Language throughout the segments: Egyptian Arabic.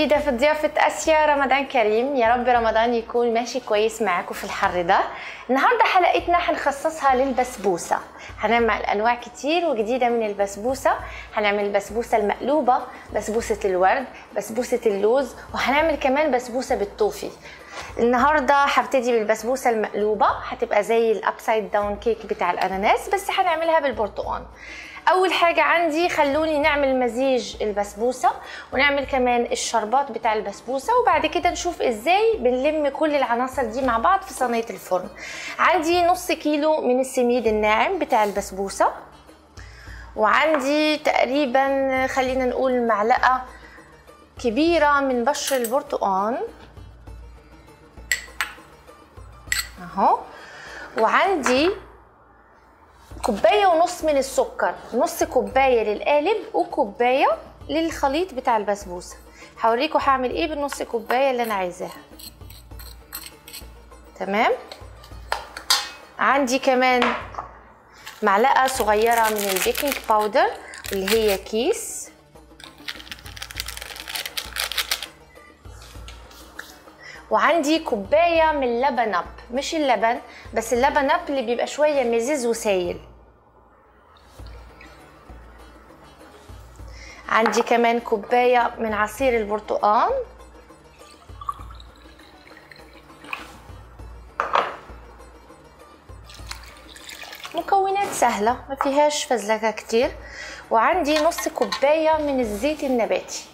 جديدة في ضيافة آسيا رمضان كريم يا رب رمضان يكون ماشي كويس معاكم في الحر ده النهاردة حلقتنا هنخصصها للبسبوسة هنعمل أنواع كتير وجديدة من البسبوسة هنعمل البسبوسة المقلوبة بسبوسة الورد بسبوسة اللوز وهنعمل كمان بسبوسة بالطوفي النهارده هبتدي بالبسبوسه المقلوبه هتبقى زي الابسايد داون كيك بتاع الاناناس بس هنعملها بالبرتقال اول حاجه عندي خلوني نعمل مزيج البسبوسه ونعمل كمان الشربات بتاع البسبوسه وبعد كده نشوف ازاي بنلم كل العناصر دي مع بعض في صينيه الفرن عندي نص كيلو من السميد الناعم بتاع البسبوسه وعندي تقريبا خلينا نقول معلقه كبيره من بشر البرتقال اهو وعندي كوبايه ونص من السكر نص كوبايه للقالب وكوبايه للخليط بتاع البسبوسه هوريكم هعمل ايه بالنص كوبايه اللي انا عايزاها تمام عندي كمان معلقه صغيره من البيكنج باودر اللي هي كيس وعندي كوبايه من لبن اب مش اللبن بس اللبن اب اللي بيبقى شويه مزز وسايل عندي كمان كوبايه من عصير البرتقال مكونات سهلة ما فيهاش فزلكة كتير وعندي نص كوباية من الزيت النباتي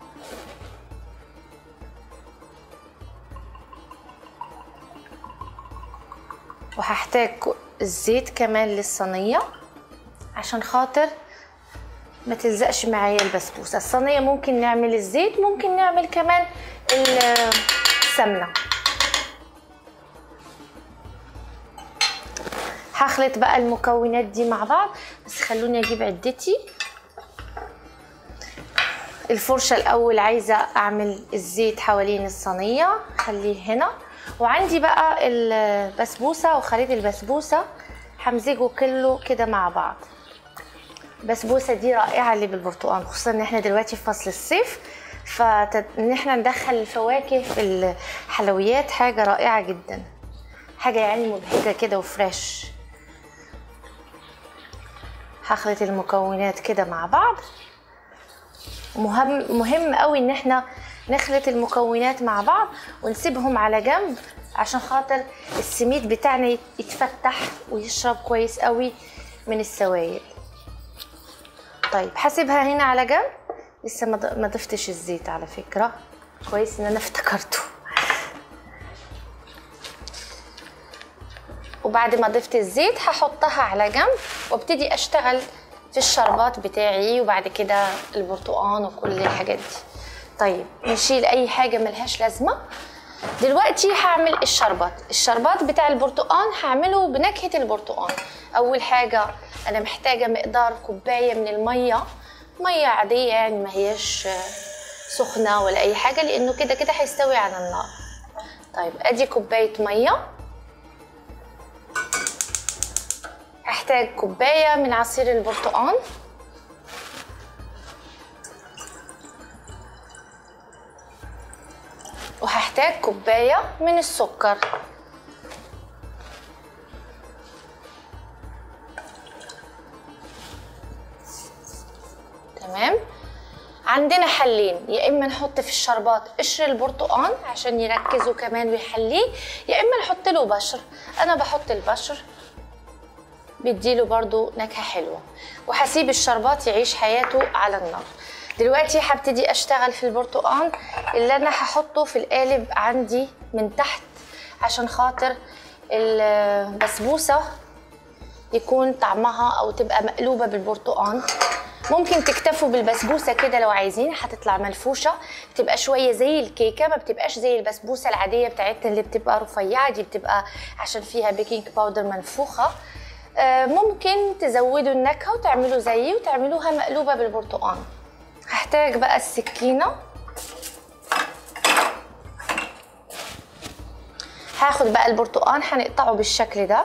وهحتاج الزيت كمان للصينية عشان خاطر ما تلزقش معايا البسبوسة الصينية ممكن نعمل الزيت ممكن نعمل كمان السمنة هخلط بقى المكونات دي مع بعض بس خلوني اجيب عدتي الفرشة الاول عايزة اعمل الزيت حوالين الصينية خليه هنا وعندي بقى البسبوسه وخليط البسبوسه همزجه كله كده مع بعض البسبوسه دي رائعه اللي بالبرتقال خصوصا ان احنا دلوقتي في فصل الصيف فان احنا ندخل الفواكه في الحلويات حاجه رائعه جدا حاجه يعني مبهجه كده وفريش هخلط المكونات كده مع بعض مهم مهم قوي ان احنا نخلط المكونات مع بعض ونسيبهم على جنب عشان خاطر السميد بتاعنا يتفتح ويشرب كويس قوي من السوائل طيب هسيبها هنا على جنب لسه ما ضفتش الزيت على فكره كويس ان انا افتكرته وبعد ما ضفت الزيت هحطها على جنب وابتدي اشتغل في الشربات بتاعي وبعد كده البرتقان وكل الحاجات دي طيب نشيل اي حاجه ملهاش لازمه دلوقتي هعمل الشربات الشربات بتاع البرتقال هعمله بنكهه البرتقال اول حاجه انا محتاجه مقدار كوبايه من الميه ميه عاديه يعني ما هياش سخنه ولا اي حاجه لانه كده كده هيستوي على النار طيب ادي كوبايه ميه هحتاج كوبايه من عصير البرتقال وهحتاج كوباية من السكر تمام عندنا حلين يا اما نحط في الشربات قشر البرتقال عشان يركزوا كمان ويحليه يا اما نحط له بشر انا بحط البشر بيديله برضو نكهه حلوه وهسيب الشربات يعيش حياته على النار دلوقتي هبتدي اشتغل في البرتقال اللي انا هحطه في القالب عندي من تحت عشان خاطر البسبوسه يكون طعمها او تبقى مقلوبه بالبرتقال ممكن تكتفوا بالبسبوسه كده لو عايزين هتطلع ملفوشه بتبقى شويه زي الكيكه ما بتبقاش زي البسبوسه العاديه بتاعتنا اللي بتبقى رفيعه دي بتبقى عشان فيها بيكنج باودر منفوخه ممكن تزودوا النكهه وتعملوا زيي وتعملوها مقلوبه بالبرتقال هحتاج بقى السكينة هاخد بقى البرتقال هنقطعه بالشكل ده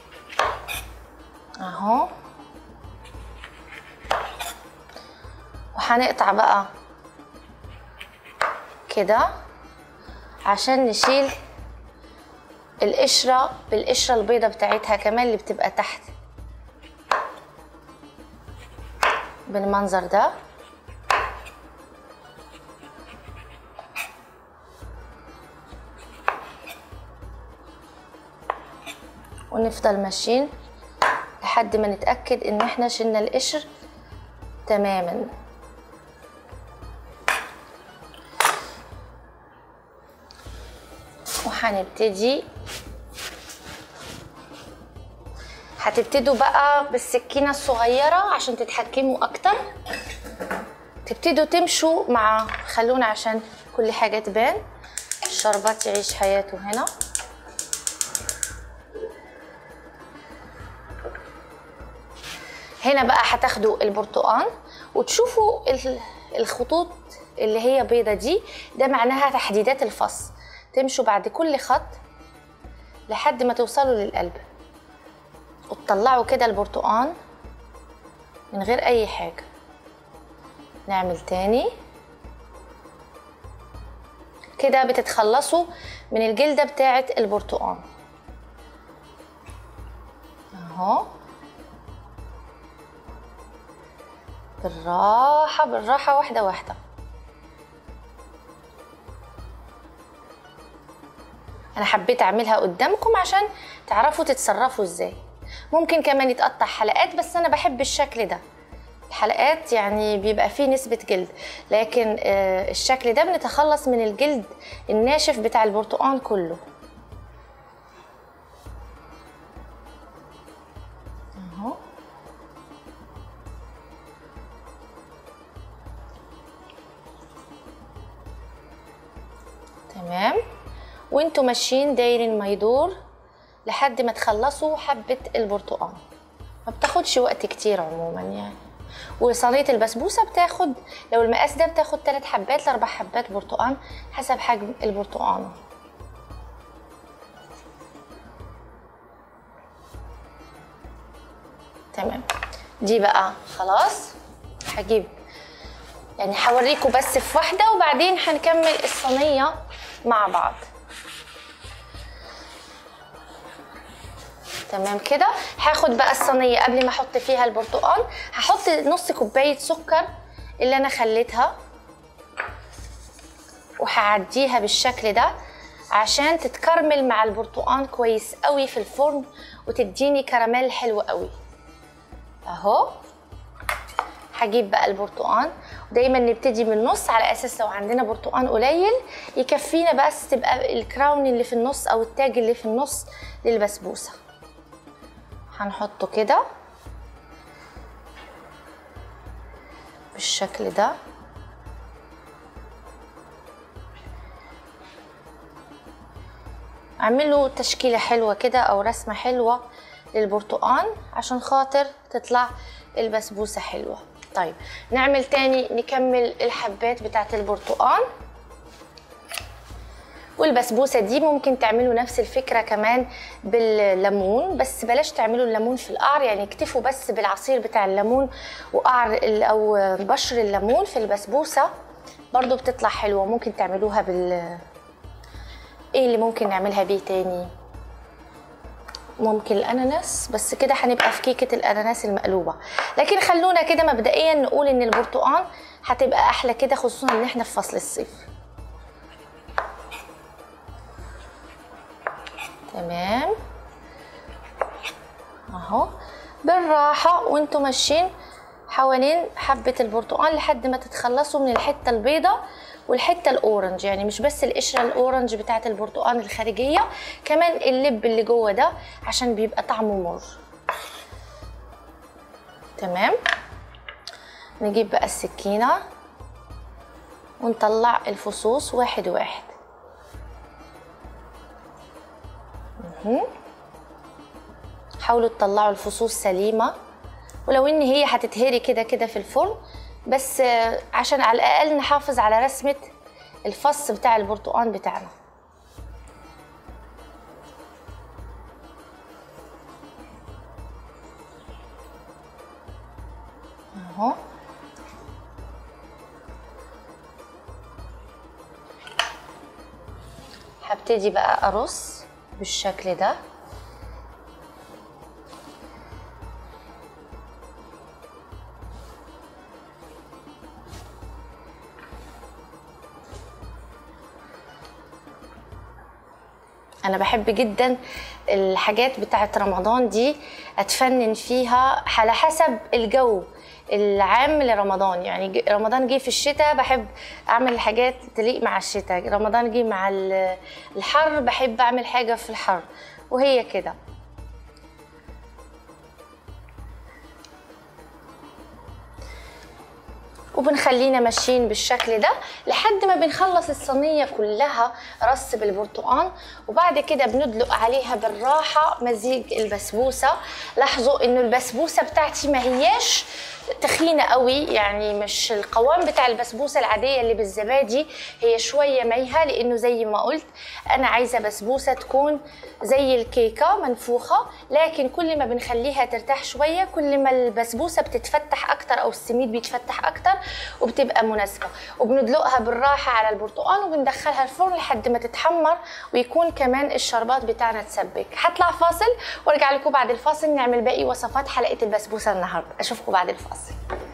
اهو وهنقطع بقى كده عشان نشيل القشرة بالقشرة البيضة بتاعتها كمان اللي بتبقى تحت بالمنظر ده ونفضل ماشيين لحد ما نتأكد ان احنا شلنا القشر تماما وهنبتدي هتبتدوا بقى بالسكينة الصغيرة عشان تتحكموا أكتر تبتدوا تمشوا مع خلونا عشان كل حاجة تبان الشربات يعيش حياته هنا هنا بقى هتاخدوا البرتقان وتشوفوا ال- الخطوط اللي هي بيضة دي ده معناها تحديدات الفص تمشوا بعد كل خط لحد ما توصلوا للقلب وتطلعوا كده البرتقان من غير اي حاجة نعمل تاني كده بتتخلصوا من الجلدة بتاعة البرتقان اهو بالراحة بالراحة واحدة واحدة أنا حبيت أعملها قدامكم عشان تعرفوا تتصرفوا إزاي ممكن كمان يتقطع حلقات بس أنا بحب الشكل ده الحلقات يعني بيبقى فيه نسبة جلد لكن آه، الشكل ده بنتخلص من الجلد الناشف بتاع البرتقال كله اهو تمام وانتوا ماشيين دايرين ما يدور لحد ما تخلصوا حبة البرتقال ما بتاخدش وقت كتير عموما يعني وصينية البسبوسة بتاخد لو المقاس ده بتاخد تلات حبات لأربع حبات برتقال حسب حجم البرتقال تمام دي بقى خلاص هجيب يعني هوريكم بس في واحدة وبعدين هنكمل الصينية مع بعض تمام كده هاخد بقى الصينية قبل ما احط فيها البرتقال هحط نص كوباية سكر اللي انا خليتها وهعديها بالشكل ده عشان تتكرمل مع البرتقال كويس قوي في الفرن وتديني كراميل حلو قوي اهو هجيب بقى البرتقان ودايما نبتدي من النص على اساس لو عندنا برتقان قليل يكفينا بس تبقى الكراون اللي في النص او التاج اللي في النص للبسبوسه هنحطه كده بالشكل ده اعملوا تشكيله حلوه كده او رسمه حلوه للبرتقان عشان خاطر تطلع البسبوسه حلوه طيب نعمل تاني نكمل الحبات بتاعت البرتقان والبسبوسه دي ممكن تعملوا نفس الفكره كمان بالليمون بس بلاش تعملوا الليمون في القعر يعني اكتفوا بس بالعصير بتاع الليمون وقعر ال- او بشر الليمون في البسبوسه برضو بتطلع حلوه ممكن تعملوها بال ايه اللي ممكن نعملها بيه تاني ممكن الاناناس بس كده هنبقى في كيكه الاناناس المقلوبه لكن خلونا كده مبدئيا نقول ان البرتقال هتبقى احلى كده خصوصا ان احنا في فصل الصيف تمام اهو بالراحه وانتوا ماشيين حوالين حبه البرتقال لحد ما تتخلصوا من الحته البيضه والحته الاورنج يعني مش بس القشره الاورنج بتاعه البرتقال الخارجيه كمان اللب اللي جوه ده عشان بيبقى طعمه مر تمام نجيب بقى السكينه ونطلع الفصوص واحد واحد مهم. حاولوا تطلعوا الفصوص سليمة ولو ان هي هتتهري كده كده في الفرن بس آه، عشان على الاقل نحافظ على رسمة الفص بتاع البرتقال بتاعنا اهو هبتدي بقى ارص بالشكل ده انا بحب جدا الحاجات بتاعت رمضان دي اتفنن فيها على حسب الجو العام لرمضان يعني ج- رمضان جه في الشتاء بحب اعمل حاجات تليق مع الشتاء رمضان جه مع ال- الحر بحب اعمل حاجه في الحر وهي كده وبنخلينا ماشيين بالشكل ده لحد ما بنخلص الصينية كلها رص بالبرتقال وبعد كده بندلق عليها بالراحة مزيج البسبوسة لاحظوا انه البسبوسة بتاعتي ما هياش تخينة قوي يعني مش القوام بتاع البسبوسة العادية اللي بالزبادي هي شوية ميهة لانه زي ما قلت انا عايزة بسبوسة تكون زي الكيكة منفوخة لكن كل ما بنخليها ترتاح شوية كل ما البسبوسة بتتفتح اكتر او السميد بيتفتح اكتر وبتبقى مناسبة وبندلقها بالراحة على البرتقال وبندخلها الفرن لحد ما تتحمر ويكون كمان الشربات بتاعنا تسبك هطلع فاصل وارجع لكم بعد الفاصل نعمل باقي وصفات حلقة البسبوسة النهاردة اشوفكم بعد الفاصل